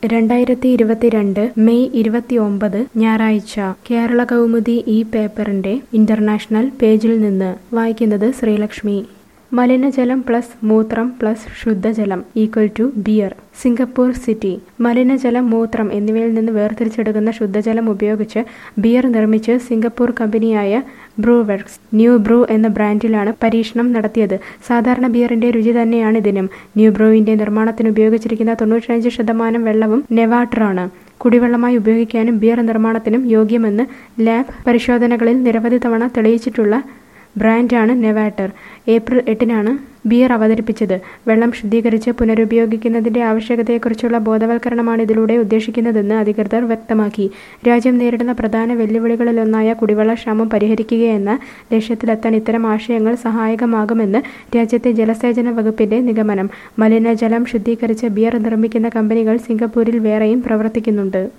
രണ്ടായിരത്തി ഇരുപത്തിരണ്ട് മെയ് ഇരുപത്തിയൊമ്പത് ഞായറാഴ്ച കേരള കൗമുദി ഈ പേപ്പറിന്റെ ഇന്റർനാഷണൽ പേജിൽ നിന്ന് വായിക്കുന്നത് ശ്രീലക്ഷ്മി മലിനജലം പ്ലസ് മൂത്രം പ്ലസ് ശുദ്ധജലം equal to beer Singapore city മലിനജലം മൂത്രം എന്നിവയിൽ നിന്ന് വേർതിരിച്ചെടുക്കുന്ന ശുദ്ധജലം ഉപയോഗിച്ച് ബിയർ നിർമ്മിച്ച് സിംഗപ്പൂർ കമ്പനിയായ ബ്രൂവർക്സ് ന്യൂ ബ്രൂ എന്ന ബ്രാൻഡിലാണ് പരീക്ഷണം നടത്തിയത് സാധാരണ ബിയറിന്റെ രുചി തന്നെയാണ് ഇതിനും ന്യൂ ബ്രൂവിന്റെ നിർമ്മാണത്തിന് ഉപയോഗിച്ചിരിക്കുന്ന തൊണ്ണൂറ്റിയഞ്ച് ശതമാനം വെള്ളവും നെവാട്ടറാണ് കുടിവെള്ളമായി ഉപയോഗിക്കാനും ബിയർ നിർമ്മാണത്തിനും യോഗ്യമെന്ന് ലാബ് പരിശോധനകളിൽ നിരവധി തവണ തെളിയിച്ചിട്ടുള്ള ബ്രാൻഡാണ് നെവാട്ടർ ഏപ്രിൽ എട്ടിനാണ് ബിയർ അവതരിപ്പിച്ചത് വെള്ളം ശുദ്ധീകരിച്ച് പുനരുപയോഗിക്കുന്നതിന്റെ ആവശ്യകതയെക്കുറിച്ചുള്ള ബോധവൽക്കരണമാണ് ഇതിലൂടെ ഉദ്ദേശിക്കുന്നതെന്ന് അധികൃതർ വ്യക്തമാക്കി രാജ്യം നേരിടുന്ന പ്രധാന വെല്ലുവിളികളിലൊന്നായ കുടിവെള്ളക്ഷാമം പരിഹരിക്കുകയെന്ന ലക്ഷ്യത്തിലെത്താൻ ഇത്തരം ആശയങ്ങൾ സഹായകമാകുമെന്ന് രാജ്യത്തെ ജലസേചന വകുപ്പിന്റെ നിഗമനം മലിനജലം ശുദ്ധീകരിച്ച് ബിയർ നിർമ്മിക്കുന്ന കമ്പനികൾ സിംഗപ്പൂരിൽ വേറെയും പ്രവർത്തിക്കുന്നുണ്ട്